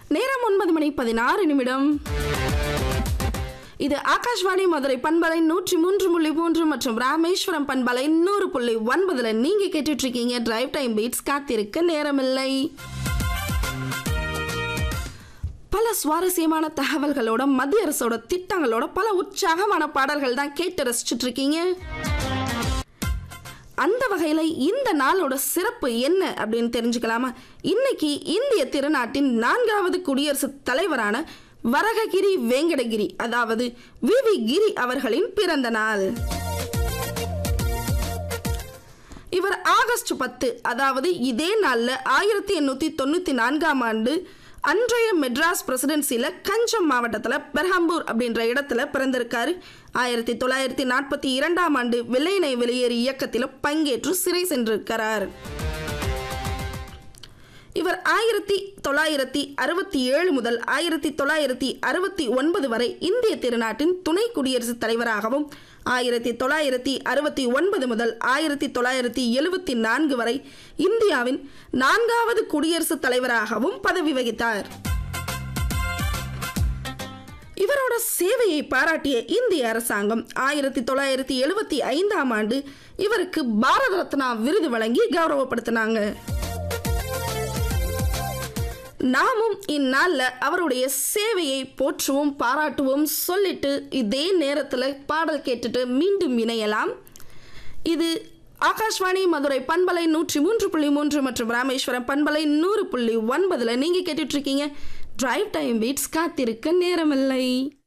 நேரம் ஒன்பது மணி பதினாறு நிமிடம் இது ஆகாஷ்வாணி மதுரை பண்பலை நூற்றி மூன்று புள்ளி மூன்று மற்றும் ராமேஸ்வரம் பண்பலை நூறு புள்ளி ஒன்பதுல நீங்க கேட்டுட்டு இருக்கீங்க டிரைவ் டைம் பீட்ஸ் காத்திருக்க நேரமில்லை பல சுவாரஸ்யமான தகவல்களோட மத்திய அரசோட திட்டங்களோட பல உற்சாகமான பாடல்கள் தான் கேட்டு ரசிச்சுட்டு இருக்கீங்க அந்த வகையில் இந்த நாளோட சிறப்பு என்ன அப்படின்னு தெரிஞ்சுக்கலாமா இன்னைக்கு இந்திய திருநாட்டின் நான்காவது குடியரசுத் தலைவரான வரககிரி வேங்கடகிரி அதாவது வி வி கிரி அவர்களின் பிறந்த நாள் இவர் ஆகஸ்ட் பத்து அதாவது இதே நாளில் ஆயிரத்தி எண்ணூற்றி தொண்ணூற்றி நான்காம் ஆண்டு அன்றைய மெட்ராஸ் பிரசிடென்சியில் கஞ்சம் மாவட்டத்தில் பெர்ஹம்பூர் அப்படின்ற இடத்துல பிறந்திருக்காரு ஆயிரத்தி தொள்ளாயிரத்தி நாற்பத்தி இரண்டாம் ஆண்டு வெள்ளையனை வெளியேறு இயக்கத்தில் பங்கேற்று சிறை சென்றிருக்கிறார் இவர் ஆயிரத்தி தொள்ளாயிரத்தி அறுபத்தி ஏழு முதல் ஆயிரத்தி தொள்ளாயிரத்தி அறுபத்தி ஒன்பது வரை இந்திய திருநாட்டின் துணை குடியரசுத் தலைவராகவும் ஆயிரத்தி தொள்ளாயிரத்தி அறுபத்தி ஒன்பது முதல் ஆயிரத்தி தொள்ளாயிரத்தி எழுபத்தி நான்கு வரை இந்தியாவின் நான்காவது குடியரசுத் தலைவராகவும் பதவி வகித்தார் இவரோட சேவையை பாராட்டிய இந்திய அரசாங்கம் ஆயிரத்தி தொள்ளாயிரத்தி எழுபத்தி ஐந்தாம் ஆண்டு இவருக்கு பாரத ரத்னா விருது வழங்கி கௌரவப்படுத்தினாங்க நாமும் இந்நாளில் அவருடைய சேவையை போற்றுவோம் பாராட்டுவோம் சொல்லிட்டு இதே நேரத்தில் பாடல் கேட்டுட்டு மீண்டும் இணையலாம் இது ஆகாஷ்வாணி மதுரை பண்பலை நூற்றி மூன்று புள்ளி மூன்று மற்றும் ராமேஸ்வரம் பண்பலை நூறு புள்ளி ஒன்பதில் நீங்கள் கேட்டுட்ருக்கீங்க டிரைவ் டைம் பீட்ஸ் காத்திருக்க நேரமில்லை